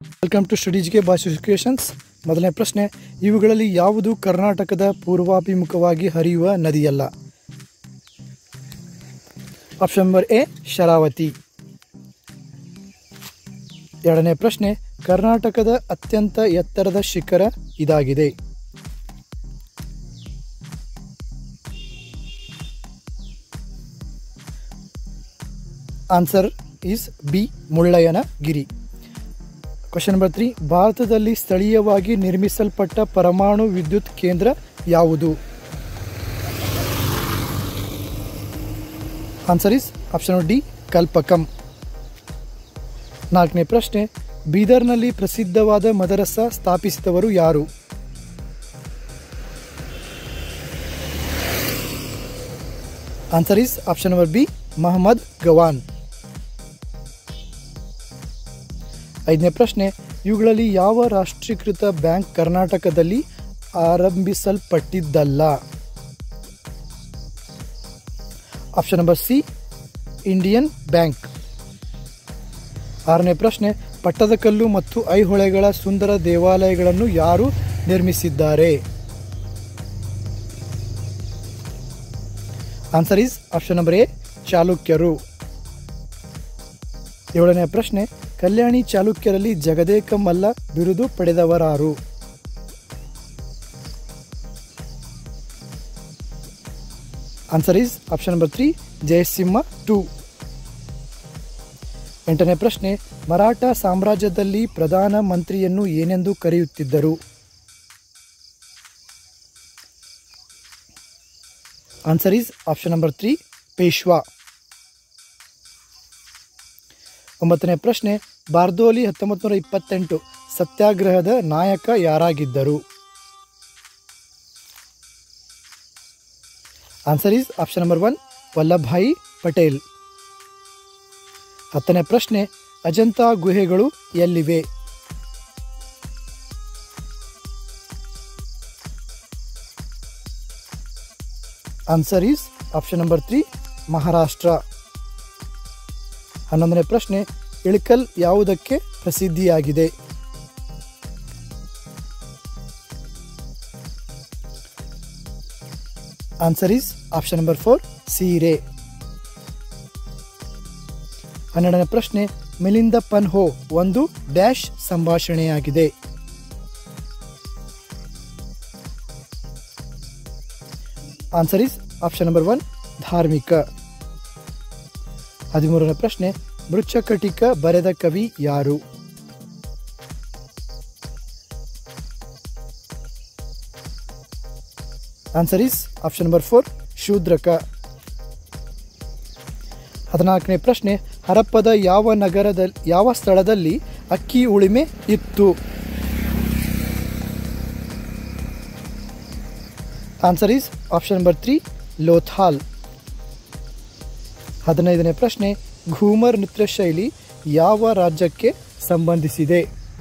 welcome to ಸ್ಟಡೀಸ್ಗೆ ಭಾಷೆ educations ಮೊದಲನೇ ಪ್ರಶ್ನೆ ಇವುಗಳಲ್ಲಿ ಯಾವುದು ಕರ್ನಾಟಕದ ಪೂರ್ವಾಭಿಮುಖವಾಗಿ ಹರಿಯುವ ನದಿಯಲ್ಲ ಆಪ್ಷನ್ ನಂಬರ್ ಎ ಶರಾವತಿ ಎರಡನೇ ಪ್ರಶ್ನೆ ಕರ್ನಾಟಕದ ಅತ್ಯಂತ ಎತ್ತರದ ಶಿಖರ ಇದಾಗಿದೆ answer is B Mullayanagiri question number three ಭಾರತದಲ್ಲಿ ಸ್ಥಳೀಯವಾಗಿ ನಿರ್ಮಿಸಲ್ಪಟ್ಟ ಪರಮಾಣು ವಿದ್ಯುತ್ ಕೇಂದ್ರ ಯಾವುದು answer is option D Kalpakkam ನಾಲ್ಕನೇ ಪ್ರಶ್ನೆ ಬೀದರ್ನಲ್ಲಿ ಪ್ರಸಿದ್ಧವಾದ ಮದರಸ ಸ್ಥಾಪಿಸಿದವರು ಯಾರು answer is option number B Mahmud Gawan ಐದನೇ ಪ್ರಶ್ನೆ ಇವುಗಳಲ್ಲಿ ಯಾವ ರಾಷ್ಟ್ರೀಕೃತ ಬ್ಯಾಂಕ್ ಕರ್ನಾಟಕದಲ್ಲಿ ಆರಂಭಿಸಲ್ಪಟ್ಟಿದ್ದಲ್ಲ option number C Indian bank ಆರನೇ ಪ್ರಶ್ನೆ ಪಟ್ಟದಕಲ್ಲು ಮತ್ತು ಐಹೊಳೆಗಳ ಸುಂದರ ದೇವಾಲಯಗಳನ್ನು ಯಾರು ನಿರ್ಮಿಸಿದ್ದಾರೆ answer is option number A ಚಾಲುಕ್ಯರು ಏಳನೇ ಪ್ರಶ್ನೆ ಕಲ್ಯಾಣಿ ಚಾಲುಕ್ಯರಲ್ಲಿ ಜಗದೇಕ ಮಲ್ಲ ಬಿರುದು ಪಡೆದವರಾರು answer is option number three Jayasimha two ಎಂಟನೇ ಪ್ರಶ್ನೆ ಮರಾಠ ಸಾಮ್ರಾಜ್ಯದಲ್ಲಿ ಪ್ರಧಾನ ಮಂತ್ರಿಯನ್ನು ಏನೆಂದು ಕರೆಯುತ್ತಿದ್ದರು answer is option number three Peshwa ಒಂಬತ್ತನೇ ಪ್ರಶ್ನೆ ಬಾರ್ದೋಲಿ ಹತ್ತೊಂಬತ್ತು ನೂರ ಇಪ್ಪತ್ತೆಂಟು ಸತ್ಯಾಗ್ರಹದ ನಾಯಕ ಯಾರಾಗಿದ್ದರು answer is option number one Vallabhbhai Patel ಹತ್ತನೇ ಪ್ರಶ್ನೆ ಅಜಂತಾ ಗುಹೆಗಳು ಎಲ್ಲಿವೆ answer is option number three Maharashtra ಹನ್ನೊಂದನೇ ಪ್ರಶ್ನೆ ಇಳಕಲ್ ಯಾವುದಕ್ಕೆ ಪ್ರಸಿದ್ಧಿಯಾಗಿದೆ answer is option number four ಸೀರೆ ಹನ್ನೆರಡನೇ ಪ್ರಶ್ನೆ ಮಿಲಿಂದ ಪನ್ಹೋ ಒಂದು ಡ್ಯಾಶ್ ಸಂಭಾಷಣೆಯಾಗಿದೆ answer is option number one ಧಾರ್ಮಿಕ ಹದಿಮೂರನೇ ಪ್ರಶ್ನೆ ಮೃಚ್ಛಕಟಿಕ ಬರೆದ ಕವಿ ಯಾರು answer is option number four Shudraka ಹದಿನಾಲ್ಕನೇ ಪ್ರಶ್ನೆ ಹರಪ್ಪದ ಯಾವ ನಗರದಲ್ಲಿ ಯಾವ ಸ್ಥಳದಲ್ಲಿ ಅಕ್ಕಿ ಉಳಿಮೆ ಇತ್ತು answer is option number three Lothal ಹದಿನೈದನೇ ಪ್ರಶ್ನೆ ಘೂಮರ್ ನೃತ್ಯ ಶೈಲಿ ಯಾವ ರಾಜ್ಯಕ್ಕೆ ಸಂಬಂಧಿಸಿದೆ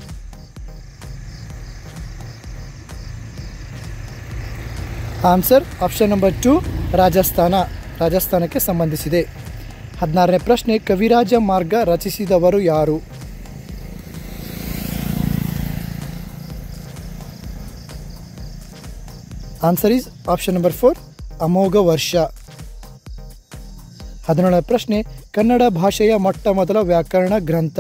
answer option number two Rajasthan ರಾಜಸ್ಥಾನಕ್ಕೆ ಸಂಬಂಧಿಸಿದೆ ಹದಿನಾರನೇ ಪ್ರಶ್ನೆ ಕವಿರಾಜ ಮಾರ್ಗ ರಚಿಸಿದವರು ಯಾರು answer is option number four Amoghavarsha ಹದಿನೇಳನೇ ಪ್ರಶ್ನೆ ಕನ್ನಡ ಭಾಷೆಯ ಮೊಟ್ಟ ಮೊದಲ ವ್ಯಾಕರಣ ಗ್ರಂಥ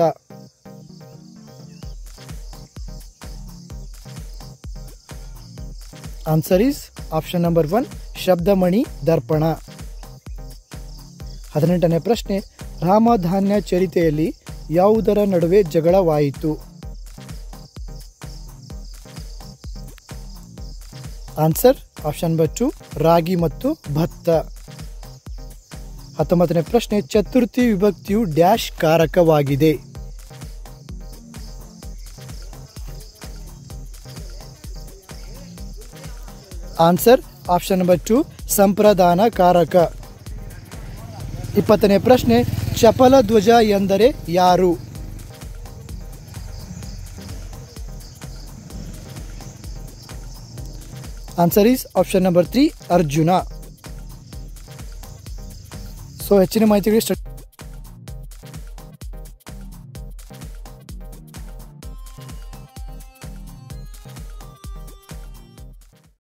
answer is option number one Shabdamani Darpana ಹದಿನೆಂಟನೇ ಪ್ರಶ್ನೆ ರಾಮಧಾನ್ಯ ಚರಿತೆಯಲ್ಲಿ ಯಾವುದರ ನಡುವೆ ಜಗಳವಾಯಿತು ಆನ್ಸರ್ ಆಪ್ಷನ್ ನಂಬರ್ ಟು ರಾಗಿ ಮತ್ತು ಭತ್ತ ಹತ್ತೊಂಬತ್ತನೇ ಪ್ರಶ್ನೆ ಚತುರ್ಥಿ ವಿಭಕ್ತಿಯು ಡ್ಯಾಶ್ ಕಾರಕವಾಗಿದೆ ಆನ್ಸರ್ ಆಪ್ಷನ್ ನಂಬರ್ ಟು ಸಂಪ್ರದಾನ ಕಾರಕ ಇಪ್ಪತ್ತನೇ ಪ್ರಶ್ನೆ ಚಪಲ ಧ್ವಜ ಎಂದರೆ ಯಾರು answer is option number three Arjuna so ಹೆಚ್ಚಿನ ಮಾಹಿತಿಗಳಿಗೆ ಸ್ಟ